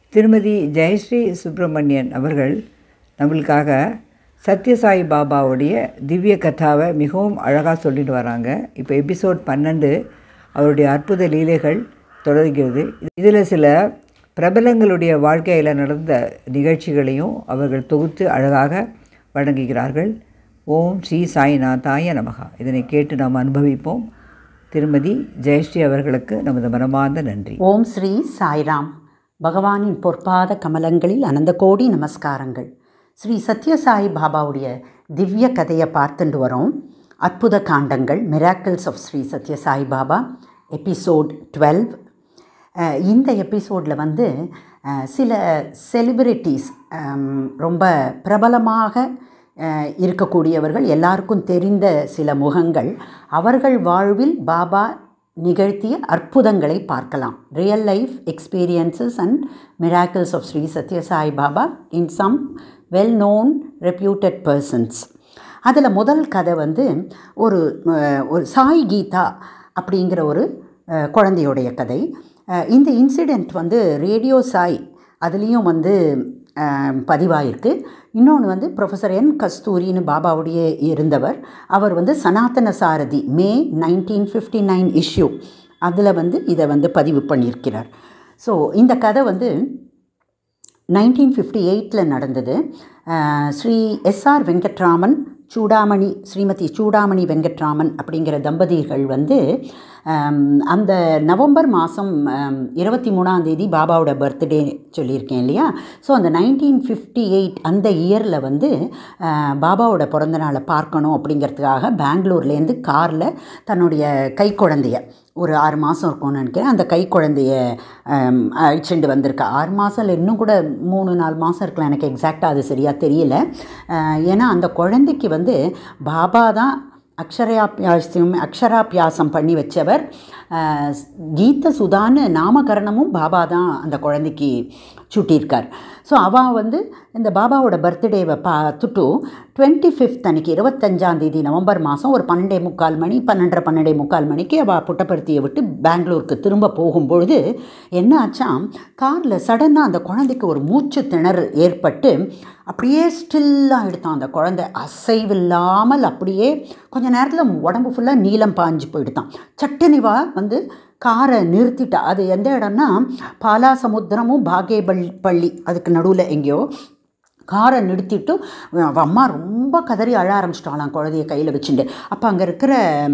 திருமதி ஜெயஸ்ரீ சுப்பிரமணியன் அவர்கள் நம்மளுக்காக சத்யசாய் பாபாவுடைய திவ்ய கதாவை மிகவும் அழகாக சொல்லிட்டு வராங்க இப்போ எபிசோட் பன்னெண்டு அவருடைய அற்புத லீலைகள் தொடர்கிறது இதில் சில பிரபலங்களுடைய வாழ்க்கையில் நடந்த நிகழ்ச்சிகளையும் அவர்கள் தொகுத்து அழகாக வழங்குகிறார்கள் ஓம் ஸ்ரீ சாய்நாதாய நமகா இதனை கேட்டு நாம் அனுபவிப்போம் திருமதி ஜெயஸ்ரீ அவர்களுக்கு நமது மனமார்ந்த நன்றி ஓம் ஸ்ரீ சாய்ராம் பகவானின் பொற்பாத கமலங்களில் அனந்த கோடி நமஸ்காரங்கள் ஸ்ரீ சத்யசாய் பாபாவுடைய திவ்ய கதையை பார்த்துட்டு வரோம் அற்புத காண்டங்கள் miracles of Shri Sathya Sai Baba episode twelve இந்த எபிசோடில் வந்து அஹ், சில செலிபிரிட்டிஸ் ரொம்ப பிரபலமாக அஹ், இருக்கக்கூடியவர்கள் எல்லாருக்கும் தெரிந்த சில முகங்கள் அவர்கள் வாழ்வில் பாபா நிகழ்த்திய அற்புதங்களை பார்க்கலாம் real life experiences and miracles of Shri Sathya Sai Baba in some well known reputed persons அதில் முதல் கதை வந்து ஒரு அஹ், ஒரு சாய் கீதா அப்படிங்கிற ஒரு அஹ், குழந்தையுடைய கதை அஹ், இந்த இன்சிடெண்ட் வந்து ரேடியோ சாய் அதுலேயும் வந்து அஹ், பதிவாயிருக்கு இன்னொன்று வந்து ப்ரொஃபஸர் என் கஸ்தூரின்னு பாபாவுடைய இருந்தவர் அவர் வந்து Sanathana Sarathi May nineteen fifty nine issue அதில் வந்து இதை வந்து பதிவு பண்ணியிருக்கிறார் ஸோ இந்த கதை வந்து நைன்டீன் ஃபிஃப்டி எயிட்டில் நடந்தது அஹ், ஸ்ரீ எஸ்ஆர் வெங்கட்ராமன் சூடாமணி ஸ்ரீமதி சூடாமணி வெங்கட்ராமன் அப்படிங்கிற தம்பதிகள் வந்து அம், அந்த நவம்பர் மாதம் இருபத்தி மூணாம் தேதி பாபாவோட பர்த்டே சொல்லியிருக்கேன் இல்லையா ஸோ அந்த நைன்டீன் ஃபிஃப்டி எயிட் அந்த இயரில் வந்து அஹ், பாபாவோட பிறந்த நாளை பார்க்கணும் அப்படிங்கிறதுக்காக பெங்களூர்லேருந்து காரில் தன்னுடைய கை குழந்தைய ஒரு ஆறு மாதம் இருக்கும்னு நினைக்கிறேன் அந்த கை குழந்தைய அம், அழைச்சிட்டு வந்திருக்கா ஆறு மாதம் இல்லை இன்னும் கூட மூணு நாலு மாதம் இருக்கலாம் எனக்கு எக்ஸாக்டாக அது சரியாக தெரியல அஹ், ஏன்னா அந்த குழந்தைக்கு வந்து பாபா தான் அக்ஷராபியாசம் அக்ஷராபியாசம் பண்ணி வச்சவர் அஹ், கீத சுதான்னு நாமகரணமும் பாபா தான் அந்த குழந்தைக்கு சூட்டியிருக்கார் ஸோ அவள் வந்து இந்த பாபாவோட பர்த்டேவை பார்த்துட்டு டுவெண்ட்டி ஃபிஃப்த் அன்னைக்கு இருபத்தஞ்சாந்தேதி நவம்பர் மாதம் ஒரு பன்னெண்டே முக்கால் மணி பன்னெண்டரை பன்னெண்டே முக்கால் மணிக்கு அவள் புட்டபர்த்தியை விட்டு பெங்களூருக்கு திரும்ப போகும்பொழுது என்ன ஆச்சாம் காரில் சடனாக அந்த குழந்தைக்கு ஒரு மூச்சு திணறல் ஏற்பட்டு அப்படியே ஸ்டில்லாக எடுத்தான் அந்த குழந்தை அசைவில்லாமல் அப்படியே கொஞ்ச நேரத்தில் உடம்பு ஃபுல்லாக நீலம் பாஞ்சு போயிடுதான் சட்டனிவா வந்து காரை நிறுத்திட்டா அது எந்த இடம்னா பாலாசமுத்திரமும் பாகேபல் பள்ளி அதுக்கு நடுவில் எங்கேயோ காரை நிறுத்திட்டு அவ அம்மா ரொம்ப கதறி அழ ஆரம்பிச்சிட்டாலாம் குழந்தைய கையில் வச்சுட்டு அப்போ அங்கே இருக்கிற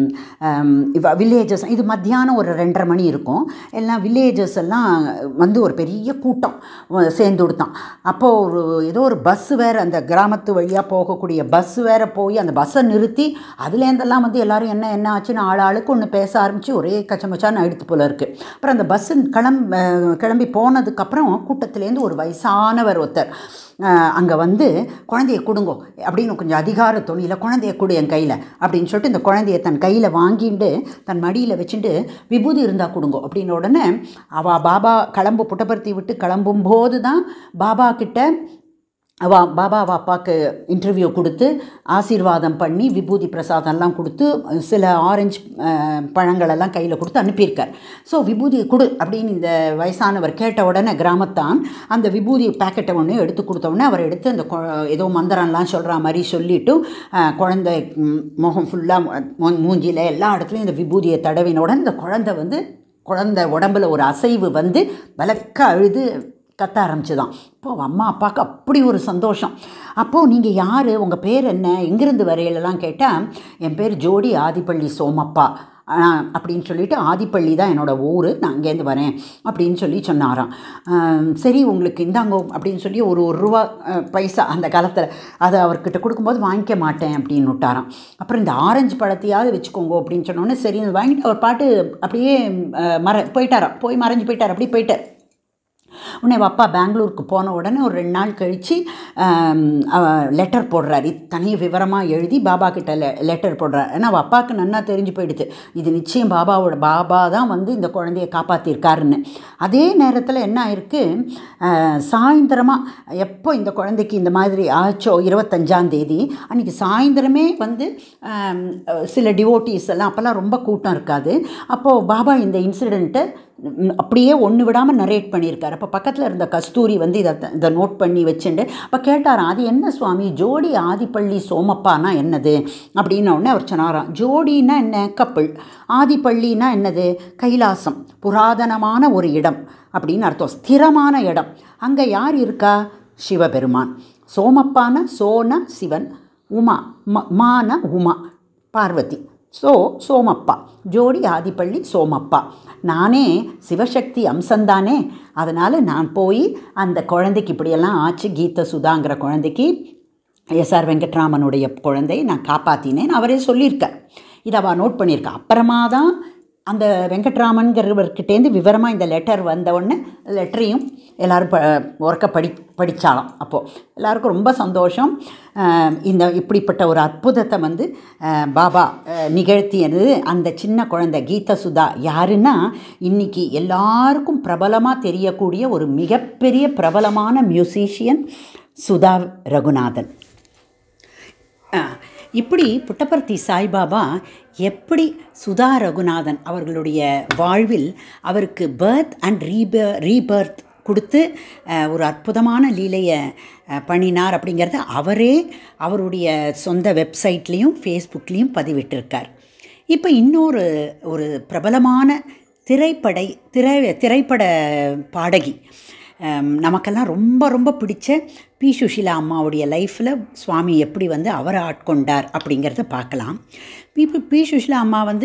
வில்லேஜஸ் இது மத்தியானம் ஒரு ரெண்டரை மணி இருக்கும் எல்லாம் வில்லேஜஸ் எல்லாம் வந்து ஒரு பெரிய கூட்டம் அஹ், சேர்ந்து கொடுத்தான் அப்போது ஒரு ஏதோ ஒரு பஸ் வேறு அந்த கிராமத்து வழியாக போகக்கூடிய பஸ் வேறு போய் அந்த பஸ்ஸை நிறுத்தி அதுலேருந்தெல்லாம் வந்து எல்லாரும் என்ன என்ன ஆச்சுன்னு ஆள் ஆளுக்கு ஒன்று பேச ஆரம்பித்து ஒரே கச்சமச்சான்னு ஆயிடுத்து போல இருக்குது அப்புறம் அந்த பஸ்ஸு கிளம்ப கிளம்பி போனதுக்கப்புறம் கூட்டத்துலேருந்து ஒரு வயசானவர் ஒருத்தர் அங்கே வந்து குழந்தைய கொடுங்கோ அப்படின்னு கொஞ்சம் அதிகார தொழிலில் குழந்தைய கொடு என் கையில் அப்படின்னு சொல்லிட்டு இந்த குழந்தைய தன் கையில் வாங்கிட்டு தன் மடியில் வச்சுட்டு விபூதி இருந்தால் கொடுங்கோ அப்படின்னு உடனே அவள் பாபா கிளம்பு புட்டபர்த்தி விட்டு கிளம்பும்போது தான் பாபா கிட்ட அவ பாபா அவ அப்பாவுக்கு இன்டர்வியூ கொடுத்து ஆசீர்வாதம் பண்ணி விபூதி பிரசாதம்லாம் கொடுத்து சில ஆரஞ்சு அஹ், பழங்களெல்லாம் கையில் கொடுத்து அனுப்பியிருக்கார் ஸோ விபூதி கொடு அப்படின்னு இந்த வயசானவர் கேட்ட உடனே கிராமத்தான் அந்த விபூதி பேக்கெட்டை ஒன்று எடுத்து கொடுத்த உடனே அவர் எடுத்து அந்த கொ- ஏதோ மந்திரம்லாம் சொல்கிற மாதிரி சொல்லிவிட்டு குழந்தை ம், முகம் ஃபுல்லாக மூஞ்சியில் எல்லா இடத்துலையும் இந்த விபூதியை தடவின உடனே இந்த குழந்தை வந்து குழந்தை உடம்புல ஒரு அசைவு வந்து பலக்க அழுது கத்த ஆரம்பிச்சுதான் இப்போ அவ அம்மா அப்பாவுக்கு அப்படி ஒரு சந்தோஷம் அப்போது நீங்கள் யார் உங்கள் பேர் என்ன எங்கேருந்து வரையிலலாம் கேட்டால் என் பேர் ஜோடி ஆதிப்பள்ளி சோமப்பா ஆ, அப்படின்னு சொல்லிட்டு ஆதிப்பள்ளி தான் என்னோடய ஊர் நான் அங்கேருந்து வரேன் அப்படின்னு சொல்லி சொன்னாராம் ஆம், சரி உங்களுக்கு இந்தாங்கோ அப்படின்னு சொல்லி ஒரு ஒரு ரூபா அஹ், பைசா அந்த காலத்தில் அதை அவர்கிட்ட கொடுக்கும்போது வாங்கிக்க மாட்டேன் அப்படின்னு விட்டாராம் அப்புறம் இந்த ஆரஞ்சு பழத்தையாவது வச்சுக்கோங்க அப்படின்னு சொன்னோன்னே சரி வாங்கிட்டு அவர் பாட்டு அப்படியே அஹ், மற போயிட்டாராம் போய் மறைஞ்சு போயிட்டார் அப்படியே போயிட்டார் உடனே அவ அப்பா பெங்களூருக்கு போன உடனே ஒரு ரெண்டு நாள் கழித்து லெட்டர் போடுறார் இத்தனை விவரமாக எழுதி பாபா கிட்ட லெ லெட்டர் போடுறார் ஏன்னா அவள் அப்பாவுக்கு நன்னா தெரிஞ்சு போயிடுது இது நிச்சயம் பாபாவோட பாபா தான் வந்து இந்த குழந்தைய காப்பாற்றிருக்காருன்னு அதே நேரத்தில் என்ன ஆயிருக்கு சாயந்தரமாக எப்போ இந்த குழந்தைக்கு இந்த மாதிரி ஆச்சோ இருபத்தஞ்சாம் தேதி அன்றைக்கி சாயந்தரமே வந்து ஆம், சில டிவோட்டீஸ் எல்லாம் அப்போல்லாம் ரொம்ப கூட்டம் இருக்காது அப்போது பாபா இந்த இன்சிடெண்ட்டை ம், அப்படியே ஒன்று விடாமல் நரேட் பண்ணியிருக்காரு அப்போ பக்கத்தில் இருந்த கஸ்தூரி வந்து இதை இதை நோட் பண்ணி வச்சுண்டு அப்போ கேட்டாராம் அது என்ன சுவாமி ஜோடி ஆதிப்பள்ளி சோமப்பானா என்னது அப்படின்ன உடனே அவர் சொன்னாராம் ஜோடினா என்ன கப்பிள் ஆதிப்பள்ளினா என்னது கைலாசம் புராதனமான ஒரு இடம் அப்படின்னு அர்த்தம் ஸ்திரமான இடம் அங்கே யார் இருக்கா சிவபெருமான் சோமப்பான சோன சிவன் உமா ம மான உமா பார்வதி ஸோ சோமப்பா ஜோடி ஆதிப்பள்ளி சோமப்பா நானே சிவசக்தி அம்சந்தானே அதனால் நான் போய் அந்த குழந்தைக்கு இப்படியெல்லாம் ஆச்சு கீத சுதாங்கிற குழந்தைக்கு எஸ்ஆர் வெங்கட்ராமனுடைய குழந்தையை நான் காப்பாற்றினேன் அவரே சொல்லியிருக்கார் இதை அவள் நோட் பண்ணியிருக்கா அப்புறமா தான் அந்த வெங்கட்ராமன்கிறவர்கிட்டேருந்து விவரமாக இந்த லெட்டர் வந்த உடனே லெட்டரையும் எல்லோரும் ப ஒர்க்க படி படித்தாலாம் அப்போது எல்லாருக்கும் ரொம்ப சந்தோஷம் அஹ் இந்த இப்படிப்பட்ட ஒரு அற்புதத்தை வந்து அஹ் பாபா அஹ் நிகழ்த்தியது அந்த சின்ன குழந்தை கீத சுதா யாருன்னா இன்னைக்கு எல்லாருக்கும் பிரபலமாக தெரியக்கூடிய ஒரு மிகப்பெரிய பிரபலமான மியூசிஷியன் சுதா ரகுநாதன் ஆ, இப்படி புட்டபர்த்தி சாய்பாபா எப்படி சுதா ரகுநாதன் அவர்களுடைய வாழ்வில் அவருக்கு பர்த் அண்ட் ரீப ரீபர்த் கொடுத்து அஹ், ஒரு அற்புதமான லீலையை அஹ், பண்ணினார் அப்படிங்கிறத அவரே அவருடைய சொந்த வெப்சைட்லேயும் ஃபேஸ்புக்லேயும் பதிவிட்டிருக்கார் இப்போ இன்னொரு ஒரு பிரபலமான திரைப்படை திரை திரைப்பட பாடகி அம், நமக்கெல்லாம் ரொம்ப ரொம்ப பிடிச்ச பி சுஷீலா அம்மாவுடைய லைஃப்பில் சுவாமி எப்படி வந்து அவரை ஆட்கொண்டார் அப்படிங்கிறத பார்க்கலாம் இப்போ பி சுஷீலா அம்மா வந்து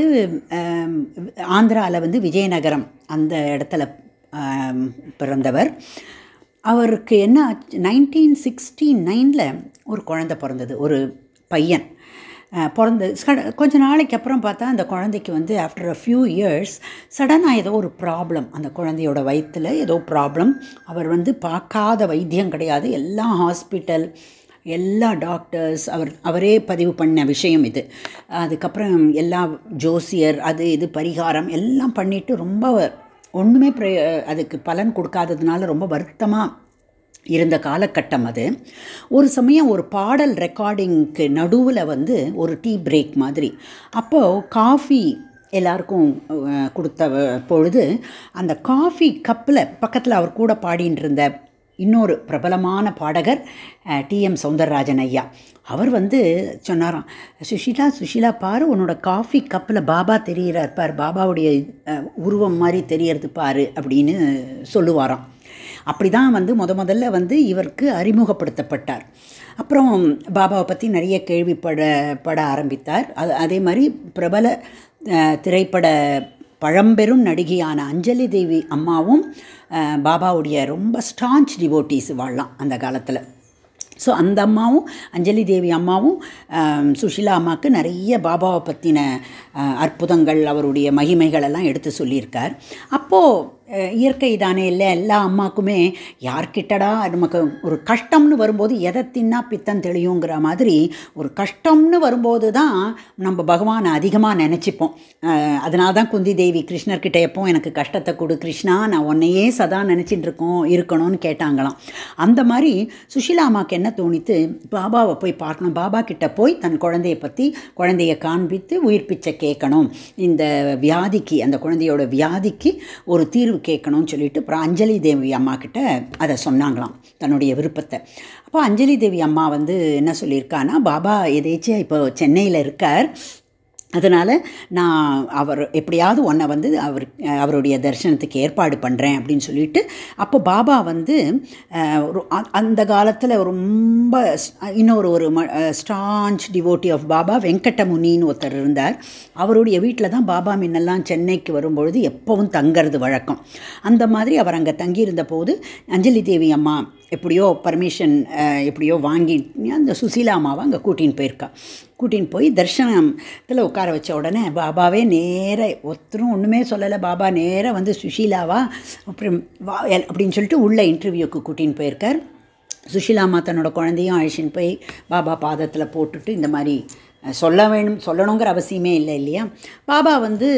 ஆந்திராவில் வந்து விஜயநகரம் அந்த இடத்துல ஆம், பிறந்தவர் அவருக்கு என்ன நைன்டீன் சிக்ஸ்டி நைனில் ஒரு குழந்தை பிறந்தது ஒரு பையன் அஹ், பிறந்து சட- கொஞ்ச நாளைக்கு அப்புறம் பார்த்தா அந்த குழந்தைக்கு வந்து ஆஃப்டர் அ ஃபியூ இயர்ஸ் சடனாக ஏதோ ஒரு ப்ராப்ளம் அந்த குழந்தையோட வயிற்றில் ஏதோ ப்ராப்ளம் அவர் வந்து பார்க்காத வைத்தியம் கிடையாது எல்லா ஹாஸ்பிட்டல் எல்லா டாக்டர்ஸ் அவர் அவரே பதிவு பண்ண விஷயம் இது அதுக்கப்புறம் எல்லா ஜோசியர் அது இது பரிகாரம் எல்லாம் பண்ணிட்டு ரொம்ப ஒன்றுமே ப்ர அதுக்கு பலன் கொடுக்காததுனால ரொம்ப வருத்தமாக இருந்த காலகட்டம் அது ஒரு சமயம் ஒரு பாடல் ரெக்கார்டிங்க்கு நடுவில் வந்து ஒரு டீ பிரேக் மாதிரி அப்போது காஃபி எல்லாருக்கும் அஹ், கொடுத்த வ- பொழுது அந்த காஃபி கப்பில் பக்கத்தில் அவர் கூட பாடின்னு இருந்த இன்னொரு பிரபலமான பாடகர் டிஎம் சௌந்தரராஜன் ஐயா அவர் வந்து சொன்னாராம் சுஷீலா சுஷீலா பாரு உன்னோட காஃபி கப்பில் பாபா தெரிகிறார் பார் பாபாவுடைய அஹ், உருவம் மாதிரி தெரியறது பாரு அப்படின்னு சொல்லுவாராம் அப்படி தான் வந்து முத முதல்ல வந்து இவருக்கு அறிமுகப்படுத்தப்பட்டார் அப்புறம் பாபாவை பற்றி நிறைய கேள்விப்பட பட ஆரம்பித்தார் அது அதே மாதிரி பிரபல அஹ், திரைப்பட பழம்பெரும் நடிகையான அஞ்சலி தேவி அம்மாவும் அஹ், பாபாவுடைய ரொம்ப ஸ்டான்ச் டிவோட்டீஸ் வாழலாம் அந்த காலத்தில் ஸோ அந்த அம்மாவும் அஞ்சலி தேவி அம்மாவும் ஆம், சுஷீலா அம்மாவுக்கு நிறைய பாபாவை பற்றின அற்புதங்கள் அவருடைய மகிமைகள் எல்லாம் எடுத்து சொல்லியிருக்கார் அப்போது இயற்கை தானே இல்லை எல்லா அம்மாக்குமே யார்கிட்டடா நமக்கு ஒரு கஷ்டம்னு வரும்போது எதை தின்னா பித்தம் தெளியுங்கிற மாதிரி ஒரு கஷ்டம்னு வரும்போது தான் நம்ம பகவானை அதிகமாக நினச்சிப்போம் அதனால தான் குந்தி தேவி கிருஷ்ணர்கிட்ட எப்போ எனக்கு கஷ்டத்தை கொடு கிருஷ்ணா நான் உன்னையே சதா நினச்சிட்டு இருக்கோம் இருக்கணும்னு கேட்டாங்களாம் அந்த மாதிரி சுஷீலா அம்மாவுக்கு என்ன தோணித்து பாபாவை போய் பார்க்கணும் பாபா கிட்ட போய் தன் குழந்தைய பற்றி குழந்தைய காண்பித்து உயிர் பிச்சை கேட்கணும் இந்த வியாதிக்கு அந்த குழந்தையோட வியாதிக்கு ஒரு தீர்வு கேட்கணும்னு சொல்லிட்டு அப்புறம் அஞ்சலி தேவி அம்மா கிட்ட அதை சொன்னாங்களாம் தன்னுடைய விருப்பத்தை அப்போ அஞ்சலி தேவி அம்மா வந்து என்ன சொல்லியிருக்கான்னா பாபா எதேச்சியா இப்போ சென்னையில் இருக்கார் அதனால் நான் அவர் எப்படியாவது ஒன்றை வந்து அவர் அவருடைய தரிசனத்துக்கு ஏற்பாடு பண்ணுறேன் அப்படின்னு சொல்லிட்டு அப்போ பாபா வந்து அஹ், ஒரு அ- அந்த காலத்தில் ரொம்ப ஸ்- இன்னொரு ஒரு ஸ்டான்ச் டிவோட்டி ஆஃப் பாபா வெங்கடமுனின்னு ஒருத்தர் இருந்தார் அவருடைய வீட்டில் தான் பாபா முன்னெல்லாம் சென்னைக்கு வரும்பொழுது எப்போவும் தங்கிறது வழக்கம் அந்த மாதிரி அவர் அங்கே தங்கியிருந்த போது அஞ்சலி தேவி அம்மா எப்படியோ பர்மிஷன் எப்படியோ வாங்கி அந்த சுசீலா அம்மாவை அங்கே கூட்டின்னு போயிருக்கா கூட்டின்னு போய் தர்ஷனத்தில் உட்கார வச்ச உடனே பாபாவே நேர ஒருத்தரும் ஒன்றுமே சொல்லலை பாபா நேராக வந்து சுஷீலாவா அப்புறம் வா எல்- அப்படின்னு சொல்லிட்டு உள்ள இன்டர்வியூக்கு கூட்டின்னு போயிருக்கார் சுஷீலா அம்மா தன்னோட குழந்தையும் அழிச்சின்னு போய் பாபா பாதத்தில் போட்டுட்டு இந்த மாதிரி அஹ், சொல்ல வேணும் சொல்லணுங்கிற அவசியமே இல்லை இல்லையா பாபா வந்து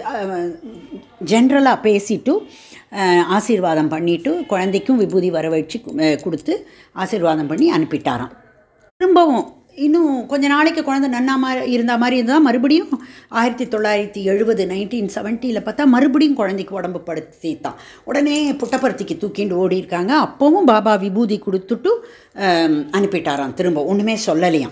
ஜென்ரலாக பேசிட்டு அஹ், ஆசீர்வாதம் பண்ணிட்டு குழந்தைக்கும் விபூதி வர வச்சு கு- அஹ், கொடுத்து ஆசீர்வாதம் பண்ணி அனுப்பிட்டாராம் திரும்பவும் இன்னும் கொஞ்ச நாளைக்கு குழந்தை நன்னா மாதிரி இருந்த மாதிரி இருந்தால் மறுபடியும் ஆயிரத்தி தொள்ளாயிரத்தி எழுபது நைன்டீன் செவன்ட்டியில் பார்த்தா மறுபடியும் குழந்தைக்கு உடம்பு படுத்தித்தான் உடனே புட்டப்பருத்திக்கு தூக்கிண்டு ஓடி இருக்காங்க அப்போவும் பாபா விபூதி கொடுத்துட்டு ஆம், அனுப்பிட்டாராம் திரும்ப ஒன்றுமே சொல்லலையாம்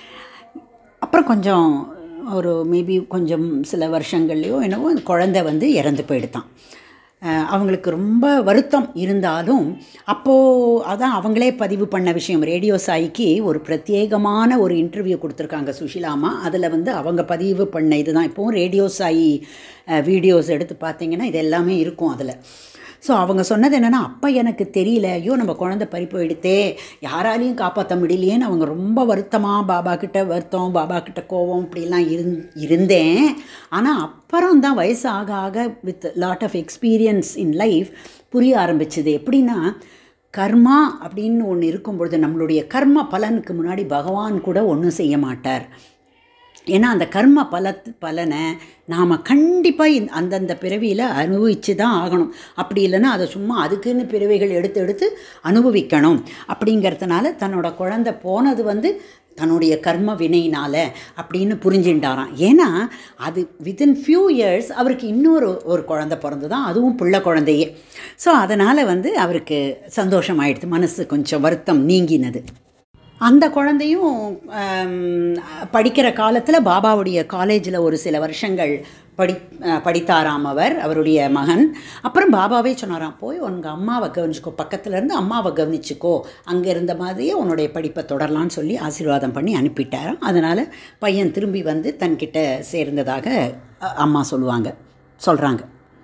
அப்புறம் கொஞ்சம் ஒரு மேபி கொஞ்சம் சில வருஷங்கள்லையோ என்னவோ அந்த குழந்தை வந்து இறந்து போயிடுதான் அஹ் அவங்களுக்கு ரொம்ப வருத்தம் இருந்தாலும் அப்போது அதான் அவங்களே பதிவு பண்ண விஷயம் ரேடியோ சாய்க்கு ஒரு பிரத்யேகமான ஒரு இன்டர்வியூ கொடுத்துருக்காங்க சுஷிலாமா அதில் வந்து அவங்க பதிவு பண்ண இதுதான் இப்போவும் ரேடியோ சாயி வீடியோஸ் எடுத்து பார்த்தீங்கன்னா இது எல்லாமே இருக்கும் அதில் ஸோ அவங்க சொன்னது என்னென்னா அப்போ எனக்கு தெரியல ஐயோ நம்ம குழந்தை பறி போயிடுத்தே யாராலையும் காப்பாற்ற முடியலையேன்னு அவங்க ரொம்ப வருத்தமாக பாபா கிட்ட வருத்தம் பாபா கிட்ட கோவம் இப்படிலாம் இருந் இருந்தேன் ஆனால் அப்புறம் தான் வயசு ஆக ஆக with lot of experience in life புரிய ஆரம்பிச்சது எப்படின்னா கர்மா அப்படின்னு ஒன்று இருக்கும் பொழுது நம்மளுடைய கர்ம பலனுக்கு முன்னாடி பகவான் கூட ஒன்றும் செய்ய மாட்டார் ஏன்னா அந்த கர்ம பலத்து பலனை நாம் கண்டிப்பாக இந்த அந்தந்த பிறவியில் அனுபவித்து தான் ஆகணும் அப்படி இல்லைன்னா அதை சும்மா அதுக்குன்னு பிறவிகள் எடுத்து எடுத்து அனுபவிக்கணும் அப்படிங்கிறதுனால தன்னோட குழந்தை போனது வந்து தன்னுடைய கர்ம வினையினால் அப்படின்னு புரிஞ்சுட்டாராம் ஏன்னா அது வித்தின் ஃபியூ இயர்ஸ் அவருக்கு இன்னொரு ஒரு குழந்தை பிறந்து தான் அதுவும் பிள்ளை குழந்தையே ஸோ அதனால் வந்து அவருக்கு சந்தோஷம் ஆயிடுது மனசு கொஞ்சம் வருத்தம் நீங்கினது அந்த குழந்தையும் ஆம், படிக்கிற காலத்தில் பாபாவுடைய காலேஜில் ஒரு சில வருஷங்கள் படி அஹ், படித்தாராம் அவர் அவருடைய மகன் அப்புறம் பாபாவே சொன்னாராம் போய் உங்கள் அம்மாவை கவனிச்சுக்கோ பக்கத்துல இருந்து அம்மாவை கவனிச்சுக்கோ அங்கே இருந்த மாதிரியே உன்னுடைய படிப்பை தொடரலான்னு சொல்லி ஆசீர்வாதம் பண்ணி அனுப்பிட்டாராம் அதனால் பையன் திரும்பி வந்து தன்கிட்ட சேர்ந்ததாக அ- அம்மா சொல்லுவாங்க சொல்கிறாங்க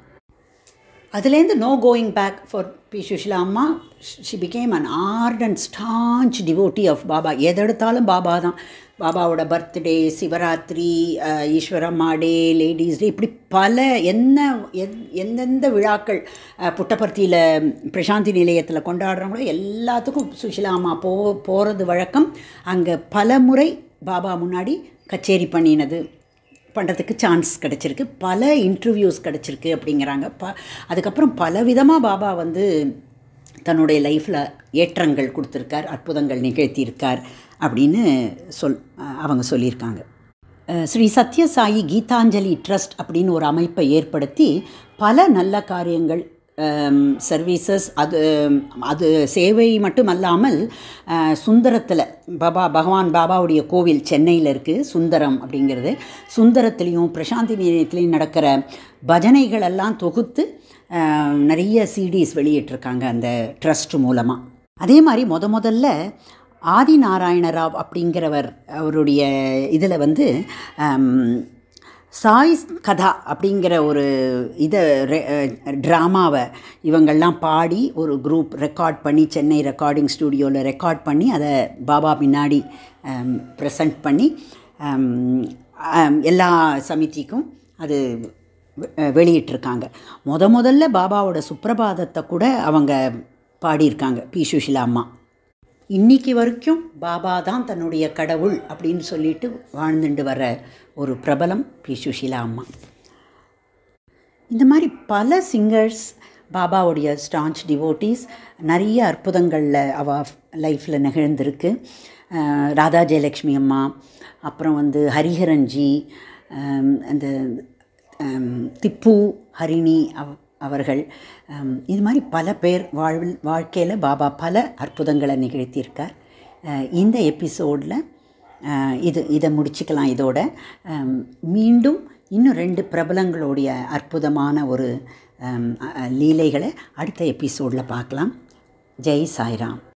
அதுலேருந்து no going back for B Sushila அம்மா she became an ardent staunch devotee of Baba எதெடுத்தாலும் பாபா தான் பாபாவோட பர்த்டே சிவராத்திரி அஹ், ஈஸ்வரம்மா டே லேடிஸ் டே இப்படி பல என்ன எந்- எந்தெந்த விழாக்கள் அஹ், புட்டபர்த்தியில் பிரசாந்தி நிலையத்தில் கொண்டாடுறாங்களோ எல்லாத்துக்கும் சுஷிலா அம்மா போ போகிறது வழக்கம் அங்கே பல முறை பாபா முன்னாடி கச்சேரி பண்ணினது பண்ணுறதுக்கு சான்ஸ் கிடச்சிருக்கு பல இன்டர்வியூஸ் கிடச்சிருக்கு அப்படிங்கிறாங்க ப அதுக்கப்புறம் பல விதமாக பாபா வந்து தன்னுடைய லைஃப்பில் ஏற்றங்கள் கொடுத்துருக்கார் அற்புதங்கள் நிகழ்த்தியிருக்கார் அப்படின்னு சொல் அவங்க சொல்லியிருக்காங்க அஹ் ஸ்ரீ சத்யசாயி கீதாஞ்சலி ட்ரஸ்ட் அப்படின்னு ஒரு அமைப்பை ஏற்படுத்தி பல நல்ல காரியங்கள் சர்வீசஸ் அது அது சேவை மட்டுமல்லாமல் அஹ், சுந்தரத்தில் பாபா பகவான் பாபாவுடைய கோவில் சென்னையில் இருக்குது சுந்தரம் அப்படிங்கிறது சுந்தரத்துலேயும் பிரசாந்தி நிலையத்துலேயும் நடக்கிற பஜனைகள் எல்லாம் தொகுத்து அஹ், நிறைய சிடிஸ் வெளியிட்டிருக்காங்க அந்த ட்ரஸ்ட் மூலமாக அதே மாதிரி முத முதல்ல ஆதி நாராயணராவ் அப்படிங்கிறவர் அவருடைய இதில் வந்து ஆம், சாய் கதா அப்படிங்கிற ஒரு இதை ட்ராமாவை இவங்கெல்லாம் பாடி ஒரு குரூப் ரெக்கார்ட் பண்ணி சென்னை ரெக்கார்டிங் ஸ்டூடியோவில் ரெக்கார்ட் பண்ணி அதை பாபா பின்னாடி ப்ரெசண்ட் பண்ணி ஆம், ஆம், எல்லா சமிதிக்கும் அது வெ- வெளியிட்டிருக்காங்க முத முதல்ல பாபாவோட சுப்பிரபாதத்தை கூட அவங்க பாடியிருக்காங்க பி சுஷிலா அம்மா இன்னைக்கு வரைக்கும் பாபா தான் தன்னுடைய கடவுள் அப்படின்னு சொல்லிட்டு வாழ்ந்துட்டு வர ஒரு பிரபலம் பி சுஷீலா அம்மா இந்த மாதிரி பல சிங்கர்ஸ் பாபாவுடைய ஸ்டான்ச் டிவோட்டீஸ் நிறைய அற்புதங்களில் அவ லைஃப்பில் நிகழ்ந்திருக்கு அஹ் ராதா ஜெயலக்ஷ்மி அம்மா அப்புறம் வந்து ஹரிஹரன்ஜி அம், அந்த அம், திப்பு ஹரிணி அவ அவர்கள் அம், இது மாதிரி பல பேர் வாழ்வில் வாழ்க்கையில் பாபா பல அற்புதங்களை நிகழ்த்தியிருக்கார் அஹ் இந்த எபிசோடில் இது இதை முடிச்சுக்கலாம் இதோட அம், மீண்டும் இன்னும் ரெண்டு பிரபலங்களுடைய அற்புதமான ஒரு அம், அ- அ- லீலைகளை அடுத்த எபிசோடில் பார்க்கலாம் ஜெய் சாய்ராம்